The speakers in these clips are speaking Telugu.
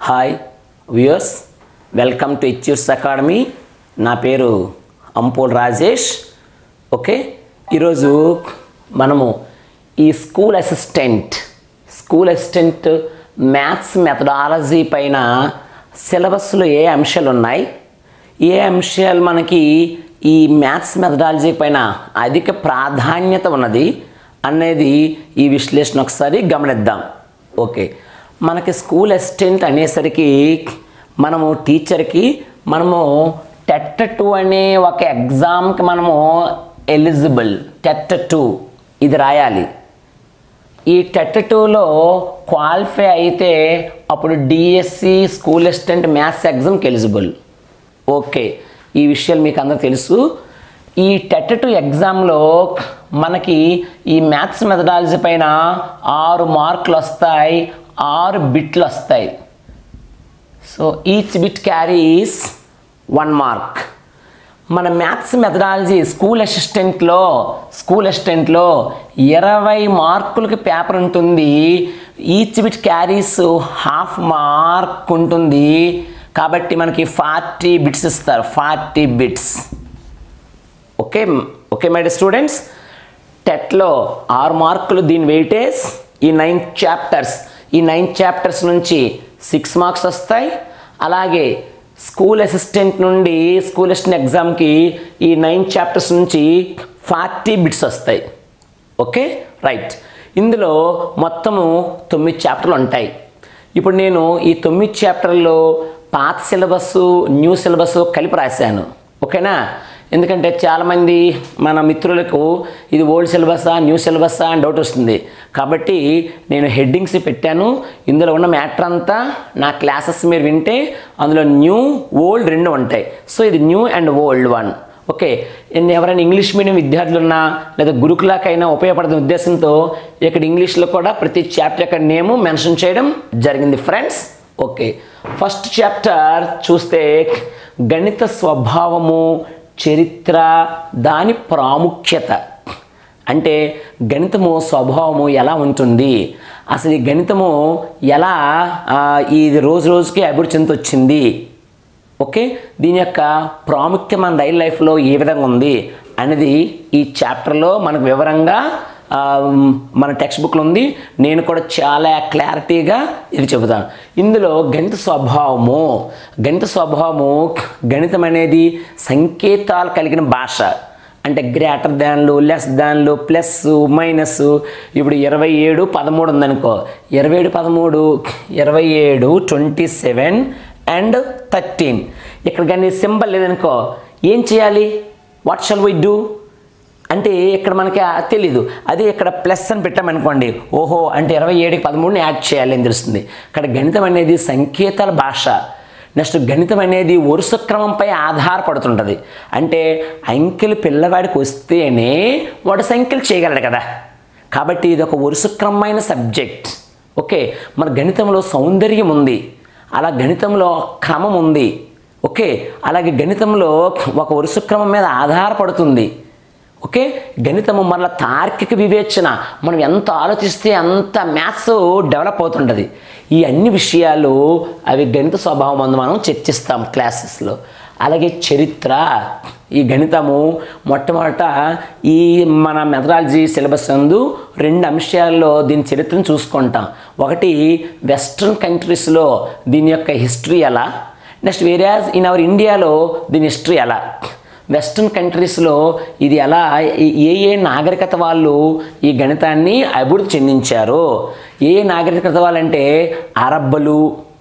హాయ్ వ్యూయర్స్ వెల్కమ్ టు ఇచ్యూర్స్ అకాడమీ నా పేరు అంపోల్ రాజేష్ ఓకే ఈరోజు మనము ఈ school assistant school assistant maths methodology పైన సిలబస్లో ఏ అంశాలు ఉన్నాయి ఏ అంశాలు మనకి ఈ మ్యాథ్స్ మెథడాలజీ పైన అధిక ప్రాధాన్యత ఉన్నది అనేది ఈ విశ్లేషణ ఒకసారి గమనిద్దాం ఓకే మనకి స్కూల్ అసిస్టెంట్ అనేసరికి మనము టీచర్కి మనము టెట్ టూ అనే ఒక ఎగ్జామ్కి మనము ఎలిజిబుల్ టెట్ టూ ఇది రాయాలి ఈ టెట్ టూలో క్వాలిఫై అయితే అప్పుడు డిఎస్సి స్కూల్ అసిస్టెంట్ మ్యాథ్స్ ఎగ్జామ్కి ఎలిజిబుల్ ఓకే ఈ విషయాలు మీకు అందరూ తెలుసు ఈ టెట్ టూ ఎగ్జామ్లో మనకి ఈ మ్యాథ్స్ మెథడాలజీ పైన ఆరు మార్కులు వస్తాయి ఆరు బిట్లు వస్తాయి so each bit carries one mark మన మ్యాథ్స్ మెథడాలజీ స్కూల్ అసిస్టెంట్లో స్కూల్ అసిస్టెంట్లో ఇరవై మార్కులకి పేపర్ ఉంటుంది each bit carries half mark ఉంటుంది కాబట్టి మనకి ఫార్టీ బిట్స్ ఇస్తారు forty bits okay okay my students టెట్లో ఆరు మార్కులు దీని వెయిటేజ్ ఈ నైన్ చాప్టర్స్ ఈ నైన్ చాప్టర్స్ నుంచి సిక్స్ మార్క్స్ వస్తాయి అలాగే స్కూల్ అసిస్టెంట్ నుండి స్కూల్ అసిస్టెంట్ ఎగ్జామ్కి ఈ నైన్ చాప్టర్స్ నుంచి ఫార్టీ బిట్స్ వస్తాయి ఓకే రైట్ ఇందులో మొత్తము తొమ్మిది చాప్టర్లు ఉంటాయి ఇప్పుడు నేను ఈ తొమ్మిది చాప్టర్లో పాత సిలబస్ న్యూ సిలబస్ కలిపి రాశాను ఓకేనా ఎందుకంటే చాలామంది మన మిత్రులకు ఇది ఓల్డ్ సిలబసా న్యూ సిలబసా అని డౌట్ వస్తుంది కాబట్టి నేను హెడ్డింగ్స్ పెట్టాను ఇందులో ఉన్న మ్యాటర్ అంతా నా క్లాసెస్ మీరు వింటే అందులో న్యూ ఓల్డ్ రెండు ఉంటాయి సో ఇది new and old one okay ఎన్ని ఎవరైనా ఇంగ్లీష్ మీడియం విద్యార్థులు ఉన్నా లేదా గురుకులాకైనా ఉపయోగపడుతున్న ఉద్దేశంతో ఇక్కడ ఇంగ్లీష్లో కూడా ప్రతి చాప్టర్ యొక్క నేము మెన్షన్ చేయడం జరిగింది ఫ్రెండ్స్ ఓకే ఫస్ట్ చాప్టర్ చూస్తే గణిత స్వభావము చరిత్ర దాని ప్రాముఖ్యత అంటే గణితము స్వభావము ఎలా ఉంటుంది అసలు ఈ గణితము ఎలా ఆ, ఇది రోజు రోజుకి అభివృద్ధి చెందుతూ వచ్చింది ఓకే దీని యొక్క ప్రాముఖ్యం మన రైల్ లైఫ్లో ఏ విధంగా ఉంది అనేది ఈ చాప్టర్లో మనకు వివరంగా ఆ, మన టెక్స్ట్ బుక్లో ఉంది నేను కూడా చాలా క్లారిటీగా ఇది చెబుతాను ఇందులో గణిత స్వభావము గణిత స్వభావము గణితం అనేది సంకేతాలు కలిగిన భాష అంటే గ్రేటర్ దాన్లు లెస్ దాన్లు ప్లస్ మైనస్ ఇప్పుడు ఇరవై ఏడు పదమూడు ఉందనుకో ఇరవై ఏడు పదమూడు ఇరవై ఏడు ట్వంటీ సెవెన్ అండ్ థర్టీన్ ఇక్కడ కానీ సింబల్ లేదనుకో ఏం చేయాలి వాట్ షల్ వై డూ అంటే ఇక్కడ మనకి ఆ తెలీదు అదే ఇక్కడ ప్లస్ అని పెట్టామనుకోండి ఓహో అంటే ఇరవై ఏడుకి పదమూడుని యాడ్ చేయాలి అని తెలుస్తుంది ఇక్కడ గణితం అనేది సంకేతాల భాష నెక్స్ట్ గణితం అనేది వరుస క్రమంపై ఆధారపడుతుంటుంది అంటే అంకెలు పిల్లవాడికి వస్తేనే వాడు సంఖ్యలు చేయగలడు కదా కాబట్టి ఇది ఒక వరుస క్రమమైన సబ్జెక్ట్ ఓకే మన గణితంలో సౌందర్యం ఉంది అలా గణితంలో క్రమం ఉంది ఓకే అలాగే గణితంలో ఒక వరుస క్రమం మీద ఆధారపడుతుంది ఓకే గణితము మరల తార్కిక వివేచన మనం ఎంత ఆలోచిస్తే అంత మ్యాథ్స్ డెవలప్ అవుతుంటుంది ఈ అన్ని విషయాలు అవి గణిత స్వభావం అందు మనం చర్చిస్తాం క్లాసెస్లో అలాగే చరిత్ర ఈ గణితము మొట్టమొదట ఈ మన మెథడాలజీ సిలబస్ నందు రెండు అంశాల్లో దీని చరిత్రను చూసుకుంటాం ఒకటి వెస్ట్రన్ కంట్రీస్లో దీని యొక్క హిస్టరీ ఎలా నెక్స్ట్ వేరే ఇన్ అవర్ ఇండియాలో దీని హిస్టరీ ఎలా వెస్ట్రన్ కంట్రీస్లో ఇది ఎలా ఏ ఏ నాగరికత వాళ్ళు ఈ గణితాన్ని అభివృద్ధి చెందించారు ఏ ఏ నాగరికత వాళ్ళంటే అరబ్బలు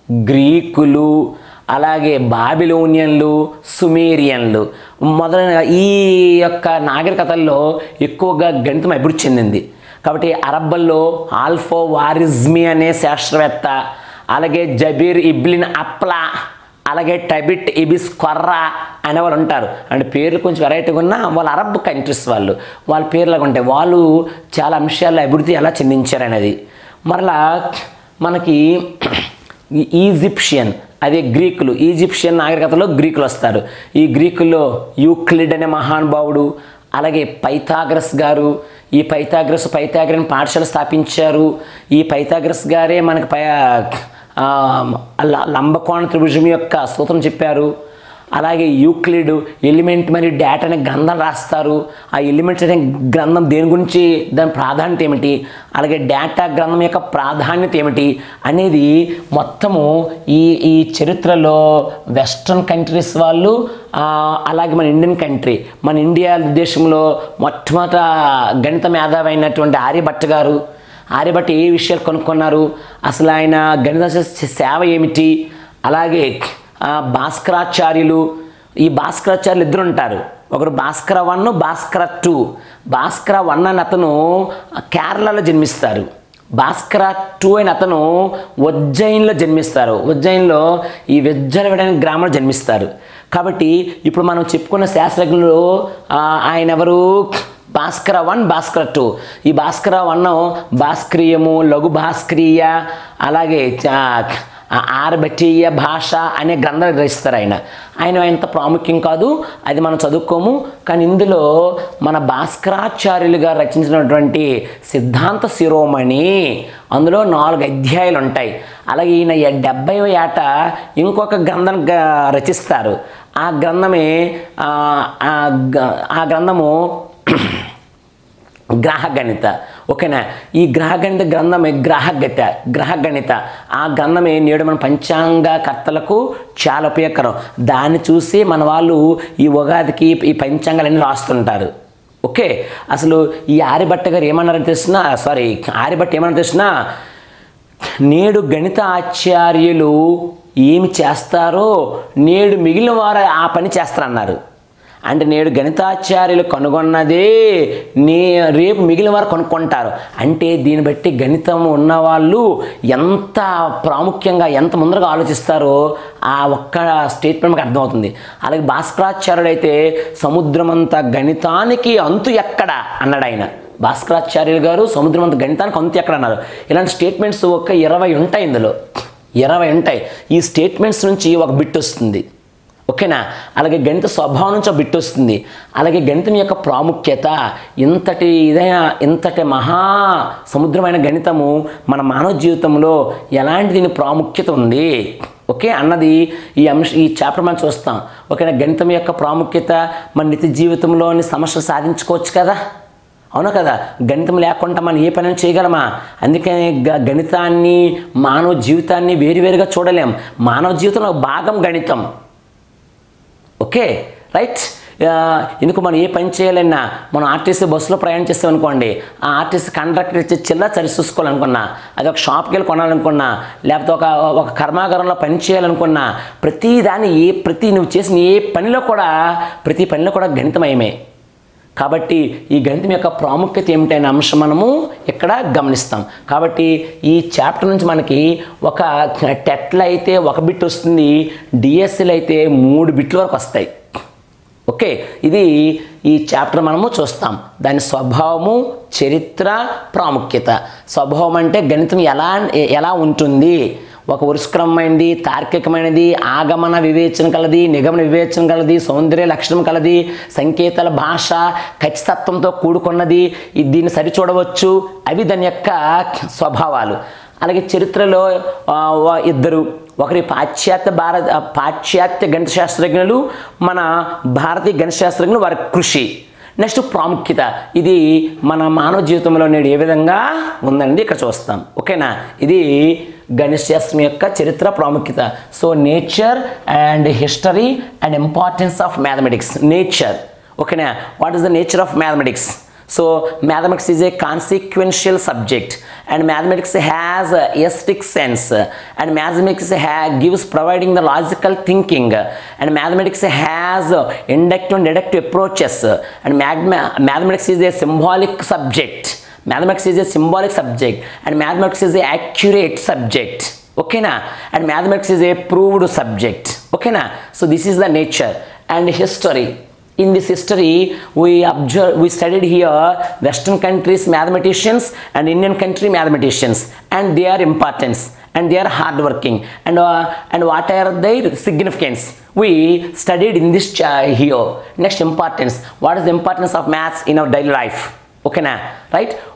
గ్రీకులు అలాగే బాబిలోనియన్లు సుమేరియన్లు మొదలైన ఈ యొక్క నాగరికతల్లో ఎక్కువగా గణితం అభివృద్ధి చెందింది కాబట్టి అరబ్బల్లో ఆల్ఫో వారిజ్మి అనే శాస్త్రవేత్త అలాగే జబీర్ ఇబ్లిన్ అప్లా అలాగే టబిట్ ఇబిస్ కొర్రా అనేవాళ్ళు ఉంటారు అంటే పేర్లు కొంచెం వెరైటీగా ఉన్నా వాళ్ళు అరబ్ కంట్రీస్ వాళ్ళు వాళ్ళ పేర్లాగా ఉంటాయి వాళ్ళు చాలా అంశాల్లో అభివృద్ధి ఎలా చెందించారు అనేది మరలా మనకి ఈ ఈజిప్షియన్ అదే గ్రీకులు ఈజిప్షియన్ నాగరికతలో గ్రీకులు వస్తారు ఈ గ్రీకుల్లో యూక్లిడ్ అనే మహానుభావుడు అలాగే పైథాగ్రస్ గారు ఈ పైథాగ్రస్ పైథాగ్రన్ పాఠశాల స్థాపించారు ఈ పైథాగ్రస్ గారే మనకి పై ఆ, ల- లంబకోణ త్రిభుజం యొక్క సూత్రం చెప్పారు అలాగే యూక్లిడ్ ఎలిమెంట్ మరియు డేటా అనే గ్రంథం రాస్తారు ఆ ఎలిమెంట్స్ అనే గ్రంథం దేని గురించి దాని ప్రాధాన్యత ఏమిటి అలాగే డేటా గ్రంథం యొక్క ప్రాధాన్యత ఏమిటి అనేది మొత్తము ఈ ఈ చరిత్రలో వెస్ట్రన్ కంట్రీస్ వాళ్ళు ఆ, అలాగే మన ఇండియన్ కంట్రీ మన ఇండియా దేశంలో మొట్టమొదట గణిత మేధావి అయినటువంటి ఆర్యభట్ట గారు ఆర్యభట్ట ఏ విషయాలు కనుక్కున్నారు అసలు ఆయన గణిత శాస్త్ర సేవ ఏమిటి అలాగే ఆ, భాస్కరాచార్యులు ఈ భాస్కరాచార్యులు ఇద్దరు ఉంటారు ఒకరు Bhaskara one Bhaskara two Bhaskara one అని అతను కేరళలో జన్మిస్తారు భాస్కర టూ అయిన అతను ఉజ్జయిన్లో జన్మిస్తారు ఉజ్జయిన్లో ఈ వెజ్జలవిడని గ్రామంలో జన్మిస్తారు కాబట్టి ఇప్పుడు మనం చెప్పుకున్న శాస్త్రజ్ఞులు ఆ, ఆయన ఎవరు భాస్కర వన్ భాస్కర టూ ఈ భాస్కర వన్ భాస్కరీయము లఘు భాస్కరీయ అలాగే చ- ఆ- ఆర్భటీయ భాష అనే గ్రంథాలు గ్రహిస్తారు ఆయన ఆయన ఎంత ప్రాముఖ్యం కాదు అది మనం చదువుకోము కానీ ఇందులో మన భాస్కరాచార్యులు గారు రచించినటువంటి సిద్ధాంత శిరోమణి అందులో నాలుగు అధ్యాయాలు ఉంటాయి అలాగే ఈయన ఎ- డెబ్బై ఏట ఇంకొక గ్రంథం గ- రచిస్తారు ఆ గ్రంథమే ఆ, ఆ గ- ఆ గ్రంథము గ్రహగణిత ఓకేనా ఈ గ్రహగణిత గ్రంథమే గ్రహగత గ్రహగణిత ఆ గ్రంథమే నేడు మన పంచాంగ కర్తలకు చాలా ఉపయోగకరం దాన్ని చూసి మన వాళ్ళు ఈ ఉగాదికి ఈ పంచాంగాలన్నీ రాస్తుంటారు ఓకే అసలు ఈ ఆర్యభట్ట గారు ఏమన్నారని తెలిసిన సారీ ఆర్యభట్ట ఏమన్నా తెలిసిన నేడు గణిత ఆచార్యులు ఏమి చేస్తారో నేడు మిగిలిన వారు ఆ పని చేస్తారన్నారు అంటే నేడు గణితాచార్యులు కనుగొన్నదే నే రేపు మిగిలిన వారు కనుక్కుంటారు అంటే దీన్ని బట్టి గణితం ఉన్నవాళ్ళు ఎంత ప్రాముఖ్యంగా ఎంత ముందరగా ఆలోచిస్తారో ఆ ఒక్క స్టేట్మెంట్ మనకు అర్థమవుతుంది అలాగే భాస్కరాచార్యుడు అయితే సముద్రమంత గణితానికి అంతు ఎక్కడ అన్నాడు ఆయన భాస్కరాచార్యులు గారు సముద్రం అంత గణితానికి అంతు ఎక్కడ అన్నారు ఇలాంటి స్టేట్మెంట్స్ ఒక ఇరవై ఉంటాయి ఇందులో ఇరవై ఉంటాయి ఈ స్టేట్మెంట్స్ నుంచి ఒక బిట్ వస్తుంది ఓకేనా అలాగే గణిత స్వభావం నుంచి ఒక బిట్ వస్తుంది అలాగే గణితం యొక్క ప్రాముఖ్యత ఇంతటి ఇదైన ఇంతటి మహా సముద్రమైన గణితము మన మానవ జీవితంలో ఎలాంటి దీని ప్రాముఖ్యత ఉంది ఓకే అన్నది ఈ అంశ ఈ చాప్టర్ మనం చూస్తాం ఓకేనా గణితం యొక్క ప్రాముఖ్యత మన నిత్య జీవితంలోని సమస్యలు సాధించుకోవచ్చు కదా అవును కదా గణితం లేకుండా మనం ఏ పని చేయగలమా అందుకని గ- గణితాన్ని మానవ జీవితాన్ని వేరువేరుగా చూడలేం మానవ జీవితంలో ఒక భాగం గణితం ఓకే రైట్ ఆ, ఎందుకు మనం ఏ పని చేయాలన్నా మనం ఆర్టీసీ బస్సులో ప్రయాణం చేస్తాం అనుకోండి ఆ ఆర్టీసీ కండక్టర్ ఇచ్చే చిల్ల సరి చూసుకోవాలనుకున్నా అది ఒక షాప్కి వెళ్ళి కొనాలనుకున్నా లేకపోతే ఒక ఒక కర్మాగారంలో పని చేయాలనుకున్నా ప్రతి దాన్ని ఏ ప్రతి నువ్వు చేసిన ఏ పనిలో కూడా ప్రతి పనిలో కూడా గణితమయమే కాబట్టి ఈ గణితం యొక్క ప్రాముఖ్యత ఏమిటైన అంశం మనము ఇక్కడ గమనిస్తాం కాబట్టి ఈ చాప్టర్ నుంచి మనకి ఒక టెట్లో అయితే ఒక బిట్ వస్తుంది డిఎస్సీలు అయితే మూడు బిట్ల వరకు వస్తాయి ఓకే ఇది ఈ చాప్టర్ మనము చూస్తాం దాని స్వభావము చరిత్ర ప్రాముఖ్యత స్వభావం అంటే గణితం ఎలా ఎలా ఉంటుంది ఒక వరుసక్రమమైనది తార్కికమైనది ఆగమన వివేచన కలది నిగమన వివేచన కలది సౌందర్య లక్షణం కలది సంకేతాల భాష ఖచ్చితత్వంతో కూడుకున్నది ఇది దీన్ని సరిచూడవచ్చు అవి దాని యొక్క స్వభావాలు అలాగే చరిత్రలో ఆ, వా- ఇద్దరు ఒకరి పాశ్చాత్య భారత ఆ, పాశ్చాత్య గణిత శాస్త్రజ్ఞులు మన భారతీయ గణిత శాస్త్రజ్ఞులు వారి కృషి నెక్స్ట్ ప్రాముఖ్యత ఇది మన మానవ జీవితంలో నేడు ఏ విధంగా ఉందండి ఇక్కడ చూస్తాం ఓకేనా ఇది గణిత శాస్త్రం యొక్క చరిత్ర ప్రాముఖ్యత so nature and history and importance of mathematics nature ఓకేనా what is the nature of mathematics So mathematics is a consequential subject and mathematics has a aesthetic sense and mathematics ha- gives providing the logical thinking and mathematics has uh, inductive and deductive approaches and magma- mathematics is a symbolic subject mathematics is a symbolic subject and mathematics is a accurate subject okay na and mathematics is a proved subject okay na so this is the nature and history in this history we observe we studied here western countries mathematicians and indian country mathematicians and their importance and they are hardworking and uh, and what are their significance we studied in this cha- here next importance what is the importance of maths in our daily life okay now right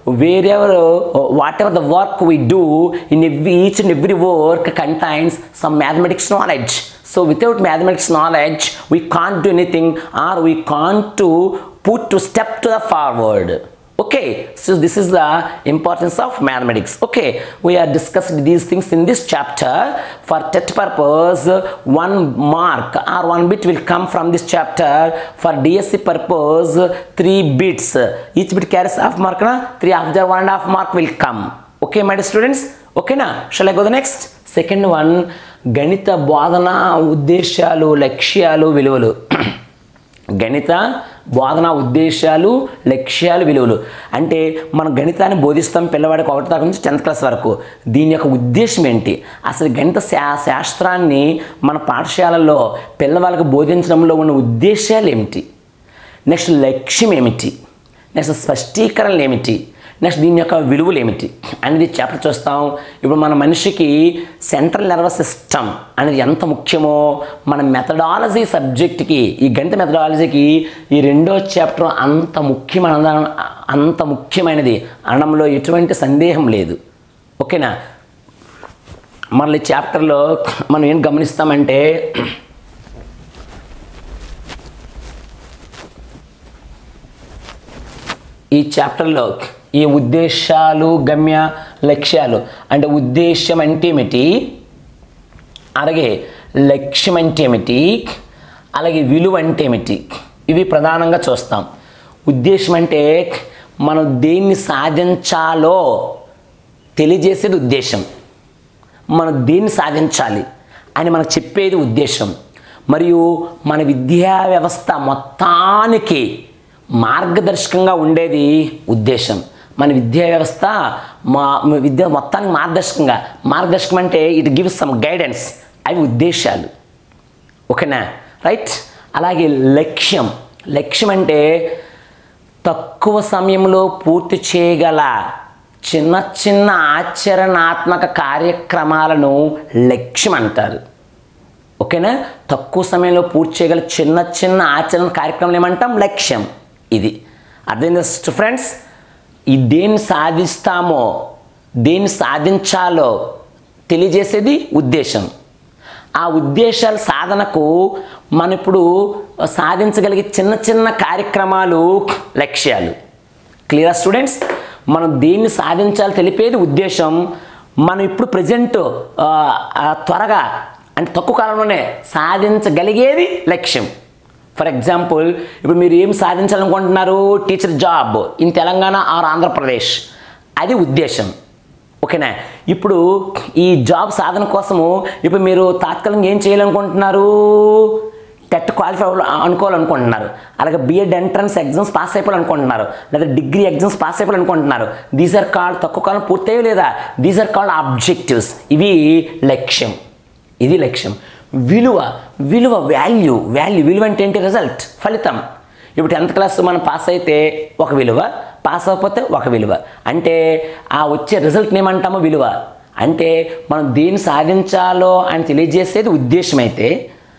wherever uh, whatever the work we do in every, each and every work contains some mathematics knowledge so without mathematics knowledge we can't do anything or we can't to put to step to the forward okay so this is the importance of mathematics okay we are discussing these things in this chapter for tet purpose one mark or one bit will come from this chapter for dsc purpose three bits each bit carries half mark na three half jar one and half mark will come okay my dear students okay na shall i go the next second one గణిత బోధన ఉద్దేశాలు లక్ష్యాలు విలువలు గణిత బోధన ఉద్దేశాలు లక్ష్యాలు విలువలు అంటే మనం గణితాన్ని బోధిస్తాం పిల్లవాడికి ఒకటి తరగతి నుంచి టెన్త్ క్లాస్ వరకు దీని యొక్క ఉద్దేశం ఏంటి అసలు గణిత శా శాస్త్రాన్ని మన పాఠశాలల్లో పిల్లవాళ్ళకి బోధించడంలో ఉన్న ఉద్దేశాలు ఏమిటి నెక్స్ట్ లక్ష్యం ఏమిటి నెక్స్ట్ స్పష్టీకరణలు ఏమిటి నెక్స్ట్ దీని యొక్క విలువలు ఏమిటి అనేది చాప్టర్ చూస్తాం ఇప్పుడు మన మనిషికి సెంట్రల్ నర్వస్ సిస్టమ్ అనేది ఎంత ముఖ్యమో మన మెథడాలజీ సబ్జెక్ట్కి ఈ గణిత మెథడాలజీకి ఈ రెండో చాప్టర్ అంత ముఖ్యమైన అంత ముఖ్యమైనది అనడంలో ఎటువంటి సందేహం లేదు ఓకేనా మళ్ళీ చాప్టర్లో మనం ఏం గమనిస్తామంటే ఈ చాప్టర్లో ఈ ఉద్దేశాలు గమ్య లక్ష్యాలు అంటే ఉద్దేశం అంటే ఏమిటి అలాగే లక్ష్యం అంటే ఏమిటి అలాగే విలువ అంటే ఏమిటి ఇవి ప్రధానంగా చూస్తాం ఉద్దేశం అంటే మనం దేన్ని సాధించాలో తెలియజేసేది ఉద్దేశం మనం దేన్ని సాధించాలి అని మనకు చెప్పేది ఉద్దేశం మరియు మన విద్యా వ్యవస్థ మొత్తానికి మార్గదర్శకంగా ఉండేది ఉద్దేశం మన విద్యా వ్యవస్థ మా మా విద్య మొత్తానికి మార్గదర్శకంగా మార్గదర్శకం అంటే ఇట్ గివ్స్ సమ్ గైడెన్స్ అవి ఉద్దేశాలు ఓకేనా రైట్ అలాగే లక్ష్యం లక్ష్యం అంటే తక్కువ సమయంలో పూర్తి చేయగల చిన్న చిన్న ఆచరణాత్మక కార్యక్రమాలను లక్ష్యం అంటారు ఓకేనా తక్కువ సమయంలో పూర్తి చేయగల చిన్న చిన్న ఆచరణ కార్యక్రమాలు ఏమంటాం లక్ష్యం ఇది అర్థమైంది ఫ్రెండ్స్ ఈ దేన్ని సాధిస్తామో దేన్ని సాధించాలో తెలియజేసేది ఉద్దేశం ఆ ఉద్దేశాల సాధనకు మన ఇప్పుడు సాధించగలిగే చిన్న చిన్న కార్యక్రమాలు లక్ష్యాలు క్లియర్ స్టూడెంట్స్ మనం దేన్ని సాధించాలో తెలిపేది ఉద్దేశం మనం ఇప్పుడు ప్రజెంట్ త్వరగా అంటే తక్కువ కాలంలోనే సాధించగలిగేది లక్ష్యం ఫర్ ఎగ్జాంపుల్ ఇప్పుడు మీరు ఏం సాధించాలనుకుంటున్నారు teacher job in Telangana or Andhra Pradesh అది ఉద్దేశం ఓకేనా ఇప్పుడు ఈ జాబ్ సాధన కోసము ఇప్పుడు మీరు తాత్కాలికంగా ఏం చేయాలనుకుంటున్నారు టెట్ క్వాలిఫై అనుకోవాలనుకుంటున్నారు అలాగే బిఎడ్ ఎంట్రన్స్ ఎగ్జామ్స్ పాస్ అయిపోవాలనుకుంటున్నారు లేదా డిగ్రీ ఎగ్జామ్స్ పాస్ అయిపోవాలనుకుంటున్నారు దీస్ ఆర్ కాల్డ్ తక్కువ కాలం పూర్తయ్యో లేదా దీస్ ఆర్ కాల్డ్ ఆబ్జెక్టివ్స్ ఇవి లక్ష్యం ఇది లక్ష్యం విలువ విలువ వాల్యూ వాల్యూ విలువ అంటే ఏంటి రిజల్ట్ ఫలితం ఇప్పుడు టెన్త్ క్లాస్ మనం పాస్ అయితే ఒక విలువ పాస్ అవ్వకపోతే ఒక విలువ అంటే ఆ వచ్చే రిజల్ట్ని ఏమంటామో విలువ అంటే మనం దేన్ని సాధించాలో అని తెలియజేసేది ఉద్దేశం అయితే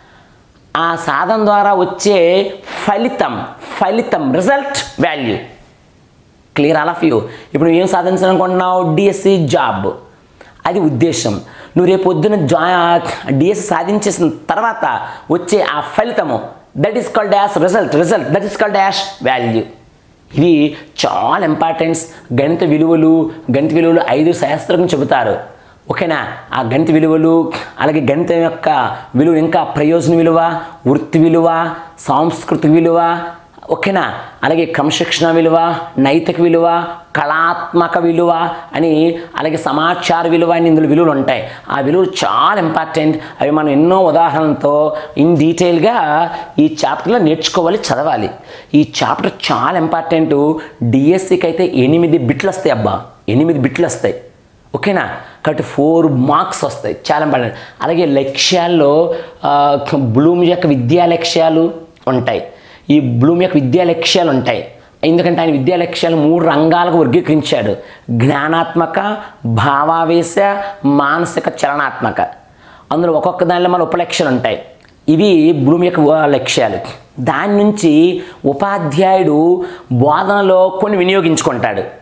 ఆ సాధన ద్వారా వచ్చే ఫలితం ఫలితం result value clear all of you ఇప్పుడు ఏం సాధించాలనుకుంటున్నావు డిఎస్సి జాబ్ అది ఉద్దేశం నువ్వు రేపు పొద్దున జా డిఎస్సి సాధించేసిన తర్వాత వచ్చే ఆ ఫలితము that is called dash result result that is called dash value ఇవి చాలా ఇంపార్టెన్స్ గణిత విలువలు గణిత విలువలు ఐదు శాస్త్రం చెబుతారు ఓకేనా ఆ గణిత విలువలు అలాగే గణితం యొక్క విలువ ఇంకా ప్రయోజన విలువ వృత్తి విలువ సాంస్కృతిక విలువ ఓకేనా అలాగే క్రమశిక్షణ విలువ నైతిక విలువ కళాత్మక విలువ అని అలాగే సమాచార విలువ అని ఇందులో విలువలు ఉంటాయి ఆ విలువలు చాలా ఇంపార్టెంట్ అవి మనం ఎన్నో ఉదాహరణలతో ఇన్ డీటెయిల్గా ఈ చాప్టర్లో నేర్చుకోవాలి చదవాలి ఈ చాప్టర్ చాలా ఇంపార్టెంట్ డిఎస్సికి అయితే ఎనిమిది బిట్లు వస్తాయి అబ్బా ఎనిమిది బిట్లు వస్తాయి ఓకేనా కాబట్టి ఫోర్ మార్క్స్ వస్తాయి చాలా ఇంపార్టెంట్ అలాగే లక్ష్యాల్లో ఆ, బ్లూమ్ యొక్క విద్యా లక్ష్యాలు ఉంటాయి ఈ బ్లూమ్ యొక్క విద్యా లక్ష్యాలు ఉంటాయి ఎందుకంటే ఆయన విద్యా లక్ష్యాలు మూడు రంగాలకు వర్గీకరించాడు జ్ఞానాత్మక భావావేశ మానసిక చలనాత్మక అందులో ఒక్కొక్క దానిలో మన ఉపలక్ష్యాలు ఉంటాయి ఇవి భూమి యొక్క వ- లక్ష్యాలు దాని నుంచి ఉపాధ్యాయుడు బోధనలో కొన్ని వినియోగించుకుంటాడు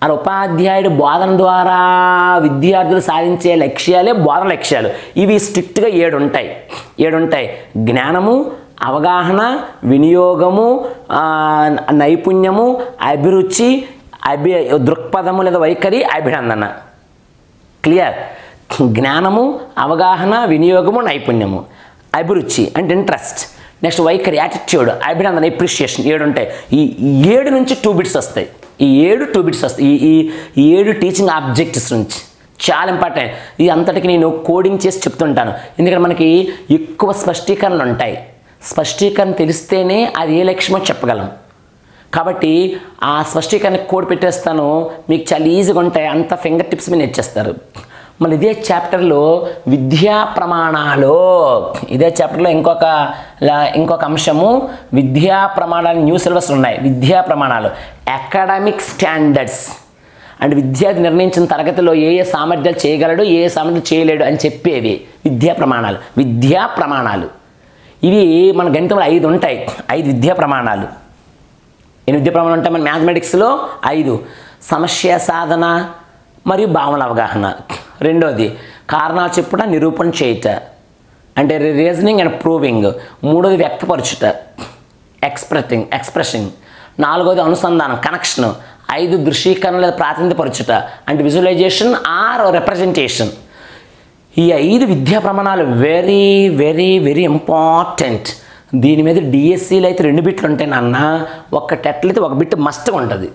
అలా ఉపాధ్యాయుడు బోధన ద్వారా విద్యార్థులు సాధించే లక్ష్యాలే బోధన లక్ష్యాలు ఇవి స్ట్రిక్ట్గా ఏడు ఉంటాయి ఏడు ఉంటాయి జ్ఞానము అవగాహన వినియోగము ఆ, నైపుణ్యము అభిరుచి అభి దృక్పథము లేదా వైఖరి అభినందన క్లియర్ జ్ఞానము అవగాహన వినియోగము నైపుణ్యము అభిరుచి అంటే ఇంట్రెస్ట్ నెక్స్ట్ వైఖరి యాటిట్యూడ్ అభినందన ఎప్రిషియేషన్ ఏడు ఉంటాయి ఈ ఈ ఏడు నుంచి టూ బిట్స్ వస్తాయి ఈ ఏడు టూ బిట్స్ వస్తాయి ఈ ఈ ఈ ఏడు టీచింగ్ ఆబ్జెక్టివ్స్ నుంచి చాలా ఇంపార్టెంట్ ఇది అంతటికి నేను కోడింగ్ చేసి చెప్తుంటాను ఎందుకంటే మనకి ఎక్కువ స్పష్టీకరణలు ఉంటాయి స్పష్టీకరణ తెలిస్తేనే అది ఏ లక్ష్యమో చెప్పగలం కాబట్టి ఆ స్పష్టీకరణ కోడ్ పెట్టేస్తాను మీకు చాలా ఈజీగా ఉంటాయి అంత ఫింగర్ టిప్స్ మీద నేర్చేస్తారు మళ్ళీ ఇదే చాప్టర్లో విద్యా ప్రమాణాలు ఇదే చాప్టర్లో ఇంకొక లా- ఇంకొక అంశము విద్యా ప్రమాణాలు న్యూ సిలబస్ ఉన్నాయి విద్యా ప్రమాణాలు అకాడమిక్ స్టాండర్డ్స్ అంటే విద్యార్థి నిర్ణయించిన తరగతిలో ఏ ఏ సామర్థ్యాలు చేయగలడు ఏ ఏ సామర్థ్యాలు చేయలేడు అని చెప్పేవి విద్యా ప్రమాణాలు విద్యా ప్రమాణాలు ఇవి మన గణితంలో ఐదు ఉంటాయి ఐదు విద్యా ప్రమాణాలు ఎన్ని విద్యా ప్రమాణాలు ఉంటాయి మన మ్యాథమెటిక్స్లో ఐదు సమస్య సాధన మరియు భావన అవగాహన రెండోది కారణాలు చెప్పుట నిరూపణ చేయుట అంటే రీజనింగ్ అండ్ ప్రూవింగ్ మూడోది వ్యక్తపరచుట ఎక్స్ప్రెసింగ్ ఎక్స్ప్రెసింగ్ నాలుగోది అనుసంధానం కనెక్షన్ ఐదు దృశ్యీకరణ లేదా ప్రాతినిధ్యపరచుట అంటే విజువలైజేషన్ ఆర్ రిప్రజెంటేషన్ ఈ ఐదు విద్యా ప్రమాణాలు వెరీ వెరీ వెరీ ఇంపార్టెంట్ దీని మీద డిఎస్సీలు అయితే రెండు బిట్లు ఉంటాయి నాన్న ఒక్క టెట్లు అయితే ఒక బిట్ మస్ట్గా ఉంటుంది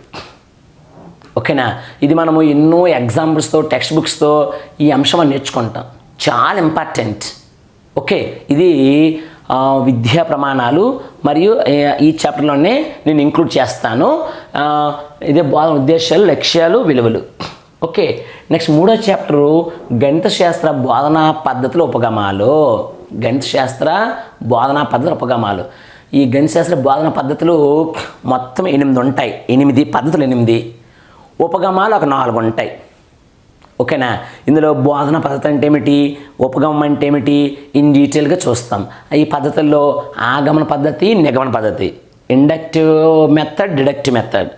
ఓకేనా ఇది మనము ఎన్నో ఎగ్జాంపుల్స్తో టెక్స్ట్ బుక్స్తో ఈ అంశం అని నేర్చుకుంటాం చాలా ఇంపార్టెంట్ ఓకే ఇది ఆ, విద్యా ప్రమాణాలు మరియు ఏ, ఈ చాప్టర్లోనే నేను ఇంక్లూడ్ చేస్తాను ఆ, ఇదే బోధన ఉద్దేశాలు లక్ష్యాలు విలువలు ఓకే నెక్స్ట్ మూడో చాప్టరు గణిత శాస్త్ర బోధనా పద్ధతుల ఉపగమాలు గణిత శాస్త్ర బోధనా పద్ధతుల ఉపగమాలు ఈ గణిత శాస్త్ర బోధన పద్ధతులు మొత్తం ఎనిమిది ఉంటాయి ఎనిమిది పద్ధతులు ఎనిమిది ఉపగమాలు ఒక నాలుగు ఉంటాయి ఓకేనా ఇందులో బోధన పద్ధతి అంటే ఏమిటి ఉపగమం అంటే ఏమిటి ఇన్ డీటెయిల్గా చూస్తాం ఈ పద్ధతుల్లో ఆగమన పద్ధతి నిగమన పద్ధతి inductive method deductive method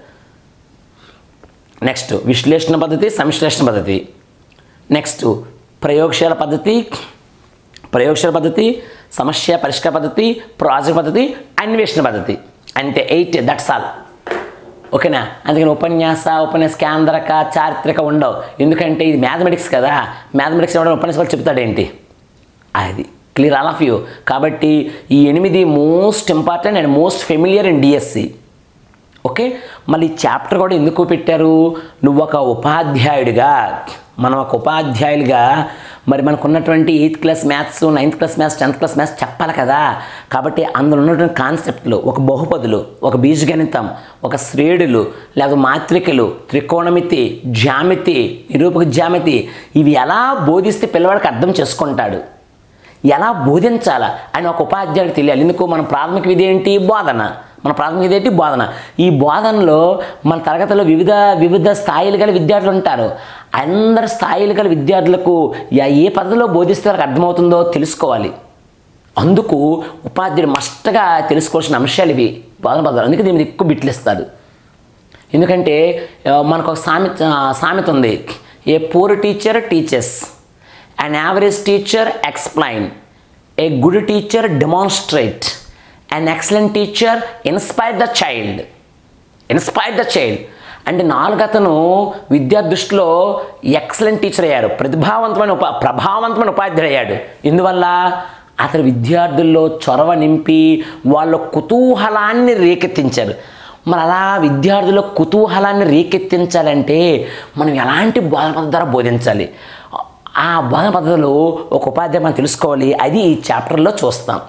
next విశ్లేషణ పద్ధతి సంశ్లేషణ పద్ధతి నెక్స్ట్ ప్రయోగశాల పద్ధతి ప్రయోగశాల పద్ధతి సమస్య పరిష్కార పద్ధతి ప్రాజెక్ట్ పద్ధతి అన్వేషణ పద్ధతి అంతే ఎయిట్ దట్స్ ఆల్ ఓకేనా అందుకని ఉపన్యాస ఉపన్యాస కేంద్రక చారిత్రక ఉండవు ఎందుకంటే ఇది మ్యాథమెటిక్స్ కదా మ్యాథమెటిక్స్ ఎవడో ఉపన్యాసాలు చెప్తాడేంటి అది క్లియర్ ఆల్ ఆఫ్ యూ కాబట్టి ఈ ఎనిమిది most important and most familiar in DSC okay మళ్ళీ ఈ చాప్టర్ కూడా ఎందుకు పెట్టారు నువ్వు ఒక ఉపాధ్యాయుడిగా మనం ఒక ఉపాధ్యాయులుగా మరి మనకు ఉన్నటువంటి eighth class maths ninth class maths tenth class maths చెప్పాలి కదా కాబట్టి అందులో ఉన్నటువంటి కాన్సెప్ట్లు ఒక బహుపదులు ఒక బీజగణితం ఒక శ్రేణులు లేదా మాత్రికలు త్రికోణమితి జామితి నిరూపక జామితి ఇవి ఎలా బోధిస్తే పిల్లవాడికి అర్థం చేసుకుంటాడు ఎలా బోధించాలా అని ఒక ఉపాధ్యాయుడికి తెలియాలి ఎందుకు మన ప్రాథమిక విధి ఏంటి బోధన మన ప్రాథమిక విధి ఏంటి బోధన ఈ బోధనలో మన తరగతిలో వివిధ వివిధ స్థాయిలు గల విద్యార్థులు ఉంటారు అందరి స్థాయిలు గల విద్యార్థులకు యా- ఏ పద్ధతిలో బోధిస్తే వాళ్ళకి అర్థమవుతుందో తెలుసుకోవాలి అందుకు ఉపాధ్యాయుడు మస్ట్గా తెలుసుకోవాల్సిన అంశాలు ఇవి బోధన పద్ధతులు అందుకే దీని మీద ఎక్కువ బిట్లు ఇస్తారు ఎందుకంటే ఆ, మనకు ఒక సామెత సామెత ఉంది a poor teacher teachers an average teacher explain a good teacher demonstrate an excellent teacher inspire the child inspire the child అంటే నాలుగు అతను విద్యార్థి దృష్టిలో ఎక్సలెంట్ టీచర్ అయ్యారు ప్రతిభావంతమైన ఉప ప్రభావవంతమైన ఉపాధ్యాయుడు అయ్యాడు ఇందువల్ల అతను విద్యార్థుల్లో చొరవ నింపి వాళ్ళ కుతూహలాన్ని రేకెత్తించారు మరి అలా విద్యార్థుల కుతూహలాన్ని రేకెత్తించాలంటే మనం ఎలాంటి బోధన పద్ధతి ద్వారా బోధించాలి ఆ బోధన పద్ధతులు ఒక ఉపాధ్యాయుడు మనం తెలుసుకోవాలి అది ఈ చాప్టర్లో చూస్తాం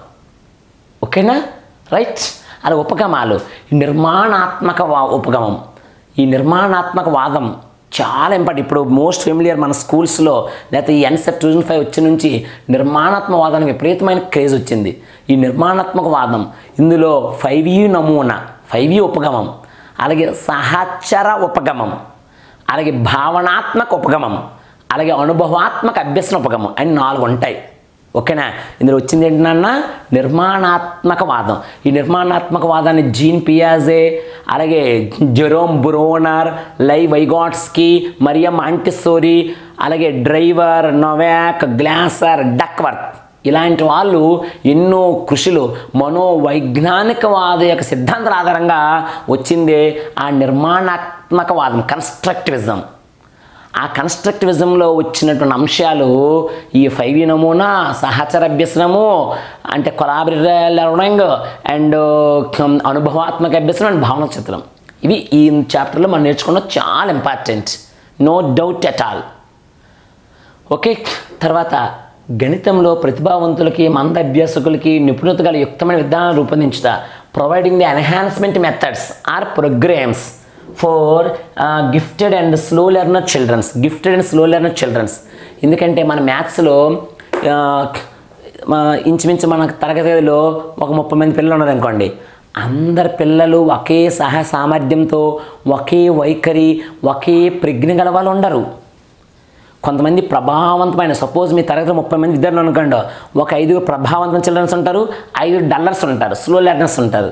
ఓకేనా రైట్ అలా ఉపగమాలు ఈ నిర్మాణాత్మక వా ఉపగమం ఈ నిర్మాణాత్మక వాదం చాలా ఇంపార్టెంట్ ఇప్పుడు మోస్ట్ ఫెమిలియర్ మన స్కూల్స్లో లేకపోతే ఈ ఎన్సెట్ టూ థౌజండ్ ఫైవ్ వచ్చి నుంచి నిర్మాణాత్మక వాదానికి విపరీతమైన క్రేజ్ వచ్చింది ఈ నిర్మాణాత్మక వాదం ఇందులో ఫైవ్ యూ నమూనా ఫైవ్ యూ ఉపగమం అలాగే సహచర ఉపగమం అలాగే భావనాత్మక ఉపగమం అలాగే అనుభవాత్మక అభ్యసన ఉపగమం అని నాలుగు ఉంటాయి ఓకేనా ఇందులో వచ్చింది ఏంటన్నా నిర్మాణాత్మకవాదం ఈ నిర్మాణాత్మకవాదాన్ని జీన్ పియాజే అలాగే జెరోమ్ బ్రోనర్ లై వైగాట్స్కి మరియం ఆంటిసోరీ అలాగే డ్రైవర్ నొవాక్ గ్లాసర్ డక్వర్త్ ఇలాంటి వాళ్ళు ఎన్నో కృషులు మనోవైజ్ఞానికవాద యొక్క సిద్ధాంతాల ఆధారంగా వచ్చిందే ఆ నిర్మాణాత్మకవాదం కన్స్ట్రక్టివిజం ఆ కన్స్ట్రక్టివిజంలో వచ్చినటువంటి అంశాలు ఈ ఫైవ్ నమూనా సహచర అభ్యసనము అంటే కొలాబరేటివ్ లెర్నింగ్ అండ్ అనుభవాత్మక అభ్యసనం అండ్ భావన చిత్రం ఇవి ఈ చాప్టర్లో మనం నేర్చుకోవడం చాలా important no doubt at all okay తర్వాత గణితంలో ప్రతిభావంతులకి మంద అభ్యాసకులకి నిపుణత గల యుక్తమైన విధానాలు రూపొందించుట providing the enhancement methods or programmes for gifted and slow learner childrens gifted and slow learner childrens ఎందుకంటే మన మ్యాథ్స్లో ఇంచుమించు మన తరగతి గదిలో ఒక ముప్పై మంది పిల్లలు ఉన్నారు అనుకోండి అందరి పిల్లలు ఒకే సహ సామర్థ్యంతో ఒకే వైఖరి ఒకే ప్రజ్ఞ గల వాళ్ళు ఉండరు కొంతమంది ప్రభావవంతమైన సపోజ్ మీ తరగతిలో ముప్పై మంది విద్యార్థులు అనుకోండి ఒక ఐదుగురు ప్రభావవంతమైన చిల్డ్రన్స్ ఉంటారు ఐదుగురు డల్లర్స్ ఉంటారు స్లో లెర్నర్స్ ఉంటారు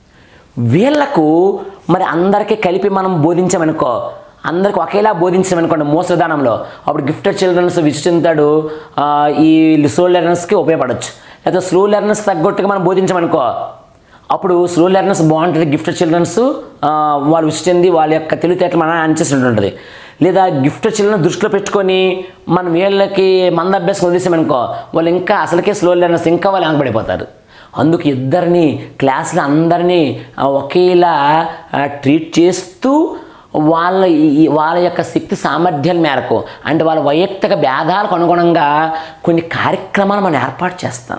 వీళ్ళకు మరి అందరికీ కలిపి మనం బోధించామనుకో అందరికి ఒకేలా బోధించామనుకోండి మోస్ట్ విధానంలో అప్పుడు గిఫ్టెడ్ చిల్డ్రన్స్ విచి చెందుతాడు ఆ, ఈ స్లో లెర్నర్స్కి ఉపయోగపడవచ్చు లేకపోతే స్లో లెర్నర్స్ తగ్గట్టుగా మనం బోధించామనుకో అప్పుడు స్లో లెర్నర్స్ బాగుంటుంది గిఫ్టెడ్ చిల్డ్రన్స్ వాళ్ళు విసి చెంది వాళ్ళ యొక్క తెలివితేటలు మనం అనిచేసి ఉంటుంది లేదా గిఫ్టెడ్ చిల్డ్రన్ దృష్టిలో పెట్టుకొని మనం వీళ్ళకి మంద అభ్యాసం వదిలేసామనుకో వాళ్ళు ఇంకా అసలుకే స్లో లెర్నర్స్ ఇంకా వాళ్ళు వెనకబడిపోతారు అందుకు ఇద్దరిని క్లాస్లో అందరినీ ఆ, ఒకేలా ఆ, ట్రీట్ చేస్తూ వాళ్ళ ఈ- ఈ- వాళ్ళ యొక్క శక్తి సామర్థ్యాల మేరకు అంటే వాళ్ళ వైయక్తిక భేదాలకు అనుగుణంగా కొన్ని కార్యక్రమాలు మనం ఏర్పాటు చేస్తాం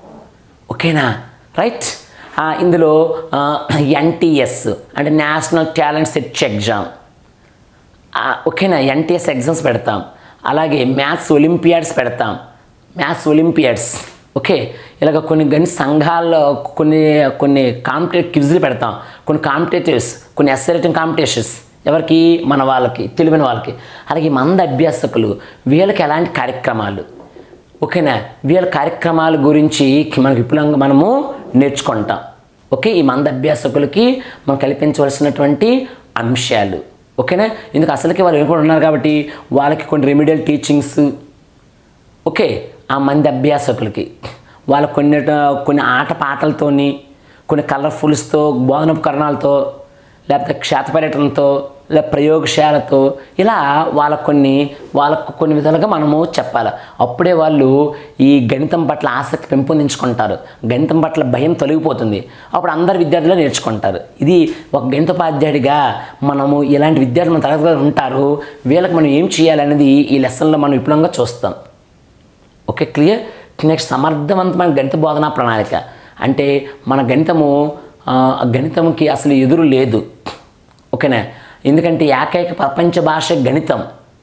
ఓకేనా రైట్ ఆ, ఇందులో ఎన్టీఎస్ అంటే నేషనల్ టాలెంట్ సెర్చ్ ఎగ్జామ్ ఆ, ఓకేనా ఎన్టీఎస్ ఎగ్జామ్స్ పెడతాం అలాగే మ్యాథ్స్ ఒలింపియాడ్స్ పెడతాం మ్యాథ్స్ ఒలింపియాడ్స్ ఓకే ఇలాగ కొన్ని గణిత సంఘాల్లో కొన్ని కొన్ని కాంపిటేటివ్ క్విజ్లు పెడతాం కొన్ని కాంపిటేటివ్స్ కొన్ని ఎస్ఏ రైటింగ్ కాంపిటీషన్స్ ఎవరికి మన వాళ్ళకి తెలివైన వాళ్ళకి అలాగే మంద అభ్యాసకులు వీళ్ళకి ఎలాంటి కార్యక్రమాలు ఓకేనా వీళ్ళ కార్యక్రమాల గురించి మనకి విపులంగా మనము నేర్చుకుంటాం ఓకే ఈ మంద అభ్యాసకులకి మనం కల్పించవలసినటువంటి అంశాలు ఓకేనా ఎందుకు అసలుకి వాళ్ళు కూడా ఉన్నారు కాబట్టి వాళ్ళకి కొన్ని రెమిడియల్ టీచింగ్స్ ఓకే ఆ మంది అభ్యాసకులకి వాళ్ళ కొన్ని కొన్ని ఆట పాటలతోని కొన్ని కలర్ఫుల్స్తో బోధనోపకరణాలతో లేకపోతే క్షేత్ర పర్యటనతో లేదా ప్రయోగశాలతో ఇలా వాళ్ళకు కొన్ని వాళ్ళకు కొన్ని విధాలుగా మనము చెప్పాలి అప్పుడే వాళ్ళు ఈ గణితం పట్ల ఆసక్తి పెంపొందించుకుంటారు గణితం పట్ల భయం తొలగిపోతుంది అప్పుడు అందరు విద్యార్థులు నేర్చుకుంటారు ఇది ఒక గణితోపాధ్యాయుడిగా మనము ఇలాంటి విద్యార్థులు మన తరగతిలో ఉంటారు వీళ్ళకి మనం ఏం చేయాలనేది ఈ లెసన్లో మనం విపులంగా చూస్తాం ఓకే క్లియర్ నెక్స్ట్ సమర్థవంతమైన గణిత బోధనా ప్రణాళిక అంటే మన గణితము ఆ, గణితంకి అసలు ఎదురు లేదు ఓకేనా ఎందుకంటే ఏకైక ప్రపంచ భాష గణితం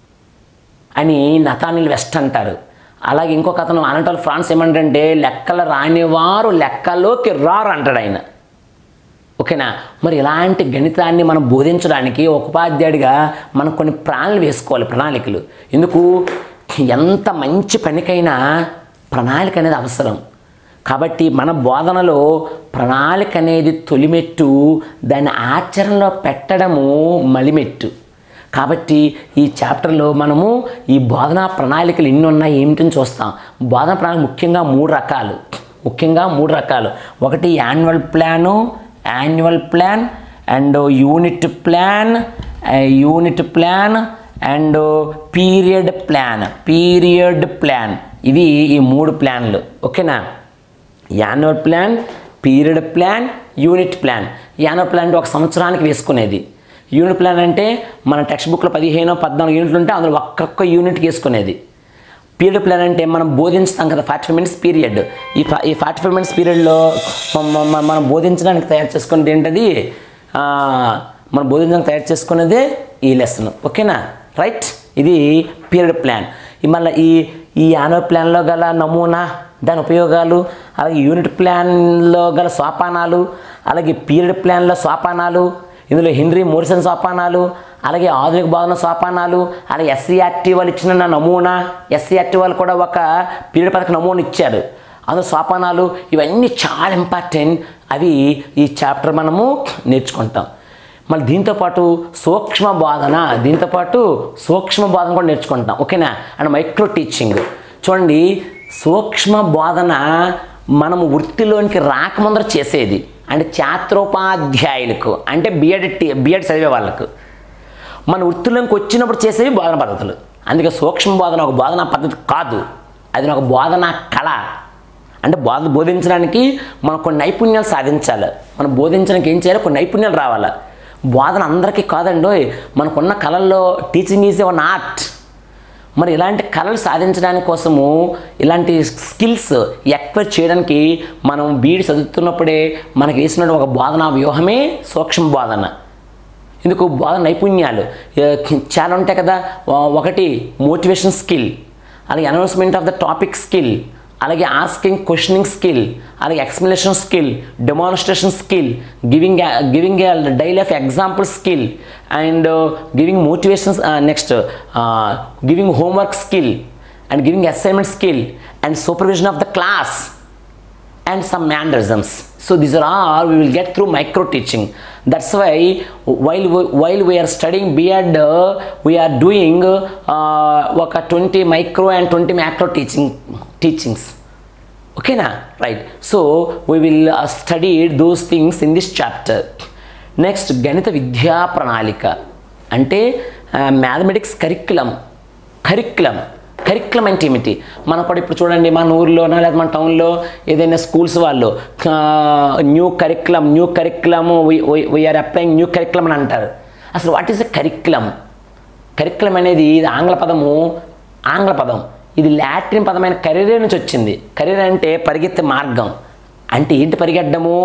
అని నతానిల్ వెస్ట్ అంటారు అలాగే ఇంకొక అతను అనటల్ ఫ్రాన్స్ ఏమంటారంటే లెక్కలు రానివారు లెక్కలోకి రారు అంటాడు ఆయన ఓకేనా మరి ఇలాంటి గణితాన్ని మనం బోధించడానికి ఒక ఉపాధ్యాయుడిగా మనం కొన్ని ప్రణాళికలు వేసుకోవాలి ప్రణాళికలు ఎందుకు ఎంత మంచి పనికైనా ప్రణాళిక అనేది అవసరం కాబట్టి మన బోధనలో ప్రణాళిక అనేది తొలిమెట్టు దాన్ని ఆచరణలో పెట్టడము మలిమెట్టు కాబట్టి ఈ చాప్టర్లో మనము ఈ బోధనా ప్రణాళికలు ఎన్ని ఉన్నాయి ఏమిటని చూస్తాం బోధనా ప్రణాళిక ముఖ్యంగా మూడు రకాలు ముఖ్యంగా మూడు రకాలు ఒకటి annual plan annual plan and unit plan unit plan and period plan period plan ఇవి ఈ మూడు ప్లాన్లు ఓకేనా annual plan period plan unit plan annual plan అంటే ఒక సంవత్సరానికి వేసుకునేది యూనిట్ ప్లాన్ అంటే మన టెక్స్ట్ బుక్లో పదిహేను పద్నాలుగు యూనిట్లు ఉంటే అందులో ఒక్కొక్క యూనిట్కి వేసుకునేది పీరియడ్ ప్లాన్ అంటే మనం బోధించుతాం కదా ఫార్టీ ఫైవ్ మినిట్స్ పీరియడ్ ఈ ఫా ఈ ఫార్టీ ఫైవ్ మినిట్స్ పీరియడ్లో మనం బోధించడానికి తయారు చేసుకునేది ఏంటది ఆ, మనం బోధించడానికి తయారు చేసుకునేదే ఈ లెసన్ ఓకేనా రైట్ ఇది పీరియడ్ ప్లాన్ ఈ మళ్ళీ ఈ ఈ యాన్యువల్ ప్లాన్లో గల నమూనా దాని ఉపయోగాలు అలాగే యూనిట్ ప్లాన్లో గల సోపానాలు అలాగే పీరియడ్ ప్లాన్లో సోపానాలు ఇందులో హెన్రీ మోరిసన్ సోపానాలు అలాగే ఆధునిక బోధన సోపానాలు అలాగే ఎస్సీఆర్టీ వాళ్ళు ఇచ్చిన నా నమూనా ఎస్సీఆర్టీ వాళ్ళు కూడా ఒక పీరియడ్ పథక నమూనా ఇచ్చారు అందులో సోపానాలు ఇవన్నీ చాలా ఇంపార్టెంట్ అవి ఈ చాప్టర్ మనము నేర్చుకుంటాం మళ్ళీ దీంతోపాటు సూక్ష్మ బోధన దీంతోపాటు సూక్ష్మ బోధన కూడా నేర్చుకుంటాం ఓకేనా అండ్ మైక్రో టీచింగ్ చూడండి సూక్ష్మ బోధన మనము వృత్తిలోనికి రాకముందర చేసేది అంటే ఛాత్రోపాధ్యాయులకు అంటే బిఎడ్ టీ బిఎడ్ చదివే వాళ్ళకు మన వృత్తిలోకి వచ్చినప్పుడు చేసేవి బోధన పద్ధతులు అందుకే సూక్ష్మ బోధన ఒక బోధనా పద్ధతి కాదు అది ఒక బోధనా కళ అంటే బోధన బోధించడానికి మనం కొన్ని నైపుణ్యాలు సాధించాలి మనం బోధించడానికి ఏం చేయాలి కొన్ని నైపుణ్యాలు రావాలి బోధన అందరికీ కాదండి మనకున్న కళల్లో టీచింగ్ ఈజ్ వన్ ఆర్ట్ మరి ఇలాంటి కళలు సాధించడానికి కోసము ఇలాంటి స్కిల్స్ ఎక్వైర్ చేయడానికి మనం బీఈడి చదువుతున్నప్పుడే మనకి వేసిన ఒక బోధనా వ్యూహమే సూక్ష్మ బోధన ఇందుకు బోధన నైపుణ్యాలు ఏ, చాలా ఉంటాయి కదా ఒ- ఒకటి మోటివేషన్ స్కిల్ అలాగే announcement of the topic skill అలాగే ఆస్కింగ్ క్వశ్చనింగ్ స్కిల్ అలాగే explanation skill demonstration skill giving giving daily life example skill and giving motivation next giving homework skill and giving assignment skill and supervision of the class and some mannerisms. So these are all we will get through micro teaching. That's why while we, while we are studying B.Ed, uh, we are doing uh, ఒక 20 micro and 20 macro teaching teachings. ఓకేనా right so we will study those things in this chapter next గణిత విద్యా ప్రణాళిక అంటే మ్యాథమెటిక్స్ కరిక్యులం కరిక్యులం కరిక్యులం అంటే ఏమిటి మనం కూడా ఇప్పుడు చూడండి మన ఊర్లోనో లేదా మన టౌన్లో ఏదైనా స్కూల్స్ వాళ్ళు new curriculum new curriculum we are applying new curriculum అని అంటారు అసలు what is a curriculum curriculum అనేది ఇది ఆంగ్ల పదము ఆంగ్ల పదం ఇది లాటిన్ పదమైన కరీరే నుంచి వచ్చింది కరీర్ అంటే పరిగెత్తే మార్గం అంటే ఏంటి పరిగెట్టడము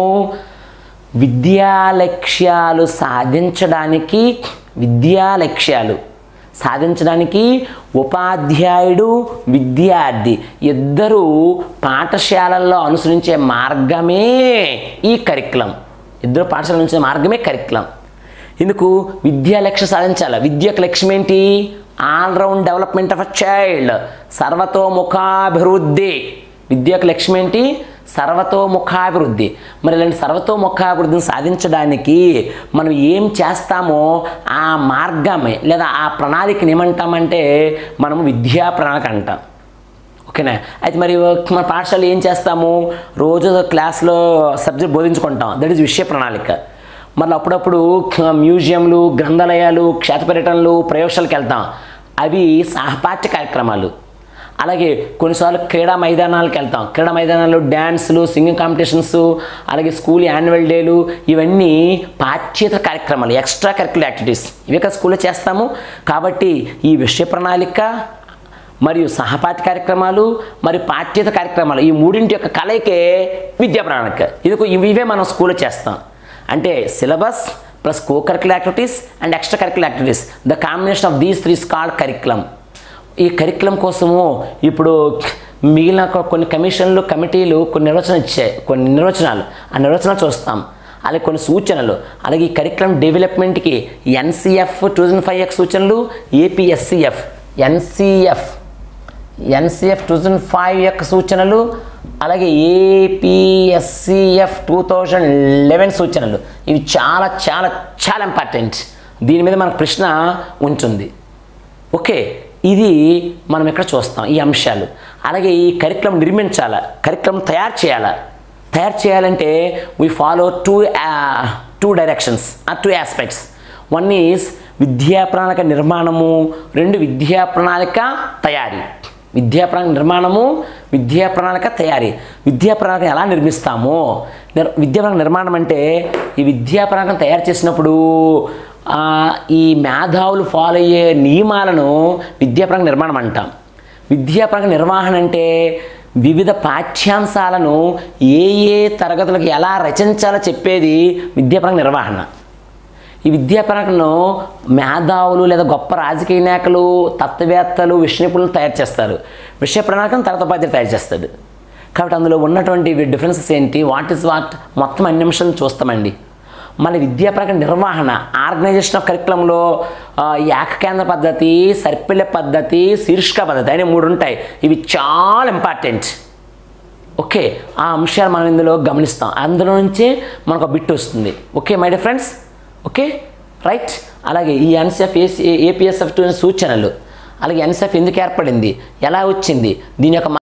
విద్యా లక్ష్యాలు సాధించడానికి విద్యా లక్ష్యాలు సాధించడానికి ఉపాధ్యాయుడు విద్యార్థి ఇద్దరూ పాఠశాలల్లో అనుసరించే మార్గమే ఈ కరిక్యులం ఇద్దరు పాఠశాల నుంచి మార్గమే కరిక్యులం ఇందుకు విద్యా లక్ష్యం సాధించాలి విద్యకు లక్ష్యం ఏంటి all round development of a child సర్వతోముఖాభివృద్ధి విద్యకు లక్ష్యం ఏంటి సర్వతోముఖాభివృద్ధి మరి ఇలాంటి సర్వతోముఖాభివృద్ధిని సాధించడానికి మనం ఏం చేస్తామో ఆ మార్గమే లేదా ఆ ప్రణాళికని ఏమంటామంటే మనము విద్యా ప్రణాళిక అంటాం ఓకేనా అయితే మరి మన పాఠశాల ఏం చేస్తాము రోజు క్లాస్లో సబ్జెక్ట్ బోధించుకుంటాం దట్ ఈస్ విషయ ప్రణాళిక మళ్ళీ అప్పుడప్పుడు మ్యూజియంలు గ్రంథాలయాలు క్షేత్ర పర్యటనలు ప్రయోగశాలకు వెళ్తాం అవి సహపాఠ్య కార్యక్రమాలు అలాగే కొన్నిసార్లు క్రీడా మైదానాలకు వెళ్తాం క్రీడా మైదానాల్లో డ్యాన్సులు సింగింగ్ కాంపిటీషన్స్ అలాగే స్కూల్ యాన్యువల్ డేలు ఇవన్నీ పాఠ్యేతర కార్యక్రమాలు ఎక్స్ట్రా కరికులర్ యాక్టివిటీస్ ఇవే కదా స్కూల్లో చేస్తాము కాబట్టి ఈ విషయ ప్రణాళిక మరియు సహపాఠ్య కార్యక్రమాలు మరియు పాఠ్యేతర కార్యక్రమాలు ఈ మూడింటి యొక్క కలయికే విద్యా ప్రణాళిక ఇది ఇవే మనం స్కూల్లో చేస్తాం అంటే syllabus plus co curricular activities and extra curricular activities the combination of these three called curriculum ఈ కరికులం కోసము ఇప్పుడు మిగిలిన కొ- కొన్ని కమిషన్లు కమిటీలు కొన్ని నిర్వచనాలు ఇచ్చాయి కొన్ని నిర్వచనాలు ఆ నిర్వచనాలు చూస్తాం అలాగే కొన్ని సూచనలు అలాగే ఈ కరికులం డెవలప్మెంట్కి ఎన్సిఎఫ్ టూ థౌజండ్ ఫైవ్ యొక్క సూచనలు APSCF NCF NCF two thousand five యొక్క సూచనలు అలాగే ఏపీఎస్సిఎఫ్ టూ థౌజండ్ లెవెన్ సూచనలు ఇవి చాలా చాలా చాలా ఇంపార్టెంట్ దీని మీద మనకు ప్రశ్న ఉంటుంది ఓకే ఇది మనం ఇక్కడ చూస్తాం ఈ అంశాలు అలాగే ఈ కరికులం నిర్మించాల కరికులం తయారు చేయాలా తయారు చేయాలంటే we follow two two directions ఆ టూ ఆస్పెక్ట్స్ వన్ ఈజ్ విద్యా ప్రణాళిక నిర్మాణము రెండు విద్యా ప్రణాళిక తయారీ విద్యా ప్రణాళిక నిర్మాణము విద్యా ప్రణాళిక తయారీ విద్యా ప్రణాళిక ఎలా నిర్మిస్తామో నిర్ విద్యా ప్రణాళిక నిర్మాణం అంటే ఈ విద్యా ప్రణాళిక తయారు చేసినప్పుడు ఆ, ఈ మేధావులు ఫాలో అయ్యే నియమాలను విద్యా ప్రణాళిక నిర్మాణం అంటాం విద్యా ప్రణాళిక నిర్వహణ అంటే వివిధ పాఠ్యాంశాలను ఏ ఏ తరగతులకు ఎలా రచించాలో చెప్పేది విద్యా ప్రణాళిక నిర్వహణ ఈ విద్యా ప్రణాళికను మేధావులు లేదా గొప్ప రాజకీయ నాయకులు తత్వవేత్తలు విషయ నిపుణులు తయారు చేస్తారు విషయ ప్రణాళికను తరగతి ఉపాధ్యాయులు తయారు చేస్తాడు కాబట్టి అందులో ఉన్నటువంటి డిఫరెన్సెస్ ఏంటి వాట్ ఇస్ వాట్ మొత్తం అన్ని నిమిషాలు చూస్తామండి మన విద్యాపరంగా నిర్వహణ ఆర్గనైజేషన్ ఆఫ్ కరికులంలో ఏకకేంద్ర పద్ధతి సర్పిల్ల పద్ధతి శీర్షిక పద్ధతి అనే మూడు ఉంటాయి ఇవి చాలా ఇంపార్టెంట్ ఓకే ఆ అంశాలు మనం ఇందులో గమనిస్తాం అందులో నుంచే మనకు ఒక బిట్ వస్తుంది okay my dear friends okay right అలాగే ఈ ఎన్సెఫ్ ఏసీ ఏపీఎస్ఎఫ్ సూచనలు అలాగే ఎన్సెఫ్ ఎందుకు ఏర్పడింది ఎలా వచ్చింది దీని యొక్క